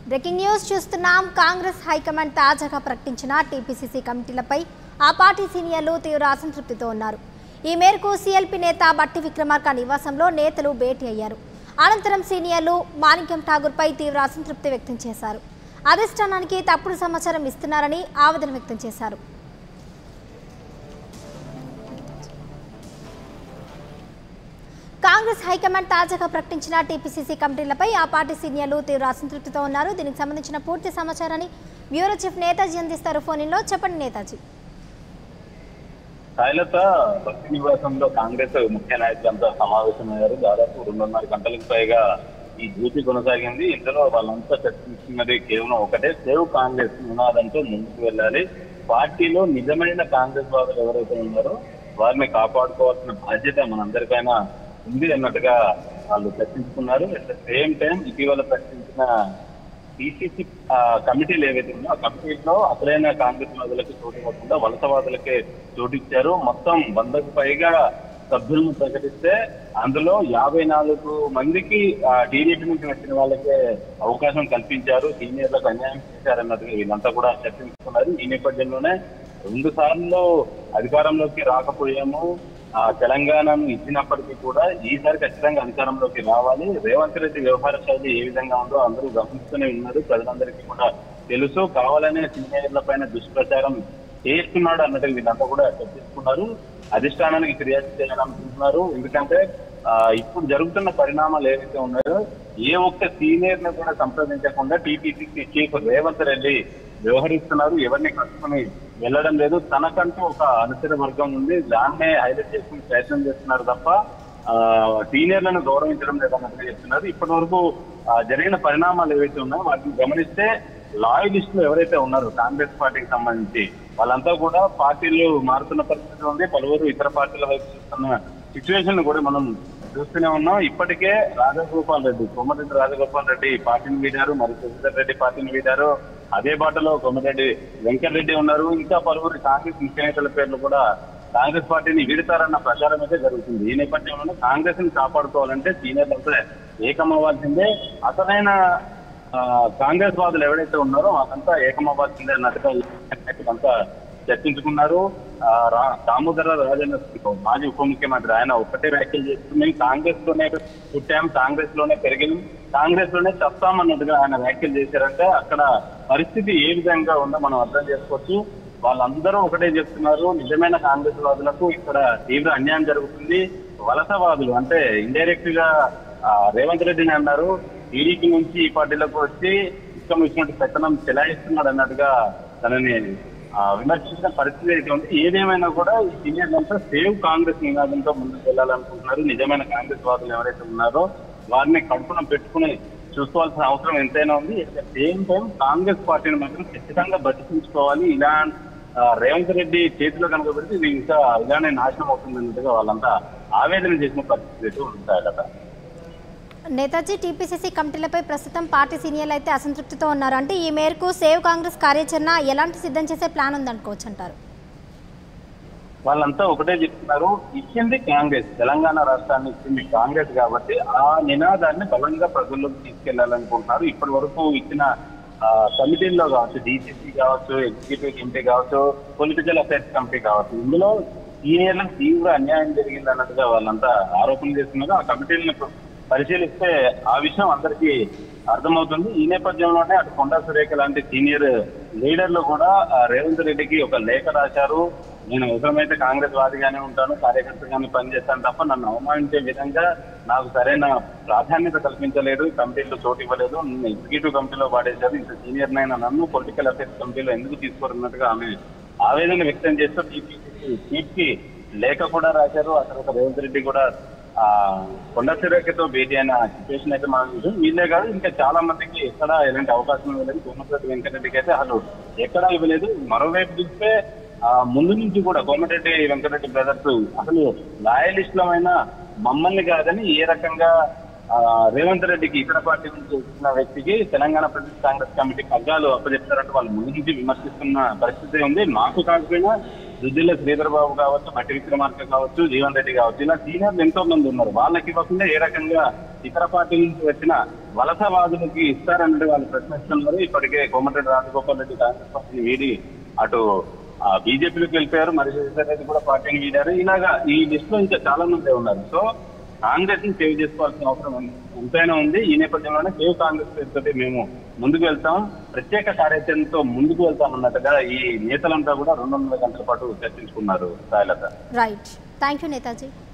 breaking news చూస్తున్నాం Congress high command తాజాగా ప్రకటించిన టీపీసీసీ కమిటీలపై ఆ పార్టీ సీనియర్లు తీవ్ర అసంతృప్తితో ఉన్నారు ఈ మేరకు సీఎల్పీ నేత బట్టి విక్రమార్క నివాసంలో నేతలు భేటీ అయ్యారు అనంతరం సీనియర్లు మాణిక్యం ఠాగూర్పై తీవ్ర అసంతృప్తి వ్యక్తం చేశారు అధిష్టానానికి తప్పుడు సమాచారం ఇస్తున్నారని ఆవేదన వ్యక్తం చేశారు కాంగ్రెస్ హైకమాండ్ తాజాగా ప్రకటించిన టీపీసీసీ కమిటీలపై ఆ పార్టీ సీనియర్లు తీవ్ర అసంతృప్తితో ఉన్నారు దీనికి సంబంధించిన పూర్తి సమాచారాన్ని బ్యూరో చీఫ్ నేతాజీ అందిస్తారు ఫోన్లో చెప్పండి నేతాజీ శైలత భక్తి నివాసంలో కాంగ్రెస్ ముఖ్య నాయకులంతా సమావేశమయ్యారు దాదాపు రెండున్నర గంటలకు పైగా ఈ డ్యూటీ కొనసాగింది ఇందులో వాళ్ళంతా చర్చించుకున్నది కేవలం ఒకటే సేవ్ కాంగ్రెస్ నినాదంతో ముందుకు వెళ్ళాలి పార్టీలో నిజమైన కాంగ్రెస్ వాదులు ఎవరైతే ఉన్నారో వారిని కాపాడుకోవాల్సిన బాధ్యత మనందరిపైన ఉంది అన్నట్టుగా వాళ్ళు చర్చించుకున్నారు అట్ ద సేమ్ టైం ఇటీవల ప్రకటించిన పిసిసి కమిటీలు ఏవైతే ఉన్నాయో ఆ కమిటీలో అసలైన కాంగ్రెస్ వాదులకు చోటు ఇవ్వకుండా వలసవాదులకే చోటు ఇచ్చారు మొత్తం వందకు పైగా సభ్యులను ప్రకటిస్తే అందులో యాభై నాలుగు మందికి టీడీపీ నుంచి వచ్చిన వాళ్ళకే అవకాశం కల్పించారు సీనియర్లకు అన్యాయం చేశారన్నట్టుగా వీళ్ళంతా కూడా చర్చించుకున్నారు ఈ నేపథ్యంలోనే రెండు సార్లు అధికారంలోకి రాకపోయాము ఆ తెలంగాణను ఇచ్చినప్పటికీ కూడా ఈసారి ఖచ్చితంగా అధికారంలోకి రావాలి రేవంత్ రెడ్డి వ్యవహార శైలి ఏ విధంగా ఉందో అందరూ గమనిస్తూనే ఉన్నారు ప్రజలందరికీ కూడా తెలుసు కావాలనే సీనియర్ల పైన దుష్ప్రచారం చేస్తున్నాడు అన్నట్టు వీళ్ళంతా కూడా చర్చిస్తున్నారు అధిష్టానానికి ఫిర్యాదు చేయాలనుకుంటున్నారు ఎందుకంటే ఆ, ఇప్పుడు జరుగుతున్న పరిణామాలు ఏవైతే ఉన్నాయో ఏ ఒక్క సీనియర్ ని కూడా సంప్రదించకుండా టీపీసీసీ చీఫ్ రేవంత్ రెడ్డి వ్యవహరిస్తున్నారు ఎవరిని కట్టుకుని వెళ్ళడం లేదు తనకంటూ ఒక అనుచర వర్గం ఉంది దాన్నే హైలైట్ చేసుకుని ప్రయత్నం చేస్తున్నారు తప్ప ఆ, సీనియర్లను గౌరవించడం లేదన్నట్టుగా చెప్తున్నారు ఇప్పటి వరకు ఆ, జరిగిన పరిణామాలు ఏవైతే ఉన్నాయో వాటిని గమనిస్తే లాయలిస్టులు ఎవరైతే ఉన్నారో కాంగ్రెస్ పార్టీకి సంబంధించి వాళ్ళంతా కూడా పార్టీలు మారుతున్న పరిస్థితి ఉంది పలువురు ఇతర పార్టీల వైపు చూస్తున్న సిచ్యువేషన్ కూడా మనం చూస్తూనే ఉన్నాం ఇప్పటికే రాజగోపాల్ రెడ్డి కోమరెడ్డి రాజగోపాల్ రెడ్డి పార్టీని వీడారు మరి శశిధర్ రెడ్డి పార్టీని వీడారు అదే బాటలో కోమరెడ్డి వెంకటరెడ్డి ఉన్నారు ఇంకా పలువురు కాంగ్రెస్ ముఖ్య నేతల పేర్లు కూడా కాంగ్రెస్ పార్టీని వీడతారన్న ప్రచారం అయితే జరుగుతుంది ఈ నేపథ్యంలో కాంగ్రెస్ ని కాపాడుకోవాలంటే సీనియర్లు అంతా ఏకమవ్వాల్సిందే అసలైన ఆ, కాంగ్రెస్ వాదులు ఎవరైతే ఉన్నారో వాళ్ళంతా ఏకమవ్వాల్సిందే అన్నట్టుగా అంతా చర్చించుకున్నారు ఆ, రా- దామోదర రాజన్న మాజీ ఉప ముఖ్యమంత్రి ఆయన ఒక్కటే వ్యాఖ్యలు చేస్తూ మేము కాంగ్రెస్ లోనే పుట్టాం కాంగ్రెస్ లోనే పెరిగినాం కాంగ్రెస్ లోనే చెప్తాం అన్నట్టుగా ఆయన వ్యాఖ్యలు చేశారంటే అక్కడ పరిస్థితి ఏ విధంగా ఉందో మనం అర్థం చేసుకోవచ్చు వాళ్ళందరూ ఒకటే చెప్తున్నారు నిజమైన కాంగ్రెస్ వాదులకు ఇక్కడ తీవ్ర అన్యాయం జరుగుతుంది వలసవాదులు అంటే ఇండైరెక్ట్ గా ఆ, రేవంత్ రెడ్డిని అన్నారు టీడీపీ నుంచి ఈ పార్టీలోకి వచ్చి ఇష్టం ఇచ్చినట్టు పెత్తనం చెలాయిస్తున్నాడు అన్నట్టుగా తనని ఆ, విమర్శించిన పరిస్థితి అయితే ఉంది ఏదేమైనా కూడా ఈ సీనియర్లు అంతా సేవ్ కాంగ్రెస్ నినాదంతో ముందుకు వెళ్ళాలనుకుంటున్నారు నిజమైన కాంగ్రెస్ వాదులు ఎవరైతే ఉన్నారో వారిని కడుపున పెట్టుకుని చూసుకోవాల్సిన అవసరం ఎంతైనా ఉంది at the same time Congress పార్టీని మాత్రం ఖచ్చితంగా బతికించుకోవాలి ఇలా ఆ, రేవంత్ రెడ్డి చేతిలో కనుక పెడితే ఇది ఇంకా ఇలానే నాశనం అవుతుంది అన్నట్టుగా వాళ్ళంతా ఆవేదన చేసిన పరిస్థితి అయితే ఉంటాయి కదా నేతాజీ టీపీసీసీ కమిటీలపై ప్రస్తుతం పార్టీ సీనియర్లు అయితే అసంతృప్తితో ఉన్నారు అంటే ఈ మేరకు సేవ్ కాంగ్రెస్ కార్యాచరణ ఎలాంటి సిద్ధం చేసే ప్లాన్ ఉందనుకోవచ్చు అంటారు వాళ్ళంతా ఒకటే చెప్తున్నారు ఇచ్చింది కాంగ్రెస్ తెలంగాణ రాష్ట్రాన్ని ఇచ్చింది కాంగ్రెస్ కాబట్టి ఆ నినాదాన్ని బలంగా ప్రజల్లోకి తీసుకెళ్లాలనుకుంటున్నారు ఇప్పటి వరకు ఇచ్చిన ఆ, కమిటీల్లో కావచ్చు డీసీసీ కావచ్చు ఎగ్జిక్యూటివ్ కమిటీ కావచ్చు పొలిటికల్ అఫైర్స్ కమిటీ కావచ్చు ఇందులో సీనియర్లకు తీవ్ర అన్యాయం జరిగింది అన్నట్టుగా వాళ్ళంతా ఆరోపణలు చేస్తున్నారు ఆ కమిటీలను పరిశీలిస్తే ఆ విషయం అందరికీ అర్థమవుతుంది ఈ నేపథ్యంలోనే అటు కొండా సురేఖ లాంటి సీనియర్ లీడర్లు కూడా ఆ, రేవంత్ రెడ్డికి ఒక లేఖ రాశారు నేను అవసరమైతే కాంగ్రెస్ వాదిగానే ఉంటాను కార్యకర్తగానే పనిచేస్తాను తప్ప నన్ను అవమానించే విధంగా నాకు సరైన ప్రాధాన్యత కల్పించలేదు కమిటీలో చోటు ఇవ్వలేదు నన్ను ఎగ్జిక్యూటివ్ కమిటీలో పాడేశారు ఇంత సీనియర్ నైనా నన్ను పొలిటికల్ అఫైర్స్ కమిటీలో ఎందుకు తీసుకోరన్నట్టుగా ఆమె ఆవేదన వ్యక్తం చేస్తూ చీఫ్ కి లేఖ కూడా రాశారు ఆ తర్వాత రేవంత్ రెడ్డి కూడా ఆ కొండ సురేఖతో భేటీ అయిన సిచ్యువేషన్ అయితే మనం చూసాం వీళ్ళే కాదు ఇంకా చాలా మందికి ఎక్కడ ఎలాంటి అవకాశం ఇవ్వలేదు కోమటిరెడ్డి వెంకటరెడ్డికి అయితే అసలు ఎక్కడా ఇవ్వలేదు మరోవైపు చూస్తే ఆ ముందు నుంచి కూడా కోమటిరెడ్డి వెంకటరెడ్డి బ్రదర్స్ అసలు లాయలిస్టులమైన మమ్మల్ని కాదని ఏ రకంగా ఆ, రేవంత్ రెడ్డికి ఇతర పార్టీ నుంచి వచ్చిన వ్యక్తికి తెలంగాణ ప్రదేశ్ కాంగ్రెస్ కమిటీ పగ్గాలు అప్పచెప్తారంటే వాళ్ళు ముందు నుంచి విమర్శిస్తున్న పరిస్థితి ఉంది మాకు కాకపోయినా దుద్దిల్ల శ్రీధర్ బాబు కావచ్చు మట్టి విక్రమార్క కావచ్చు జీవన్ రెడ్డి కావచ్చు ఇలా సీనియర్లు ఎంతో మంది ఉన్నారు వాళ్ళకి ఇవ్వకుండా ఏ రకంగా ఇతర పార్టీ నుంచి వచ్చిన వలసవాదులకి ఇస్తారన్నది వాళ్ళు ప్రశ్నిస్తున్నారు ఇప్పటికే కోమటిరెడ్డి రాజగోపాల్ రెడ్డి కాంగ్రెస్ పార్టీని వీడి అటు బీజేపీలోకి వెళ్ళిపోయారు మరి శశిధర్ రెడ్డి కూడా పార్టీని వీడారు ఇలాగా ఈ లిస్ట్ లో ఇంకా చాలా మంది ఉన్నారు సో కాంగ్రెస్ ని సేవ్ చేసుకోవాల్సిన అవసరం ఎంత- ఎంతైనా ఉంది ఈ నేపథ్యంలోనే సేవ్ కాంగ్రెస్ పేరుతో మేము ముందుకు వెళ్తాం ప్రత్యేక కార్యాచరణతో ముందుకు వెళ్తాం అన్నట్టుగా ఈ నేతలంతా కూడా రెండు వందల గంటల పాటు చర్చించుకున్నారు Sailatha right thank you Netaji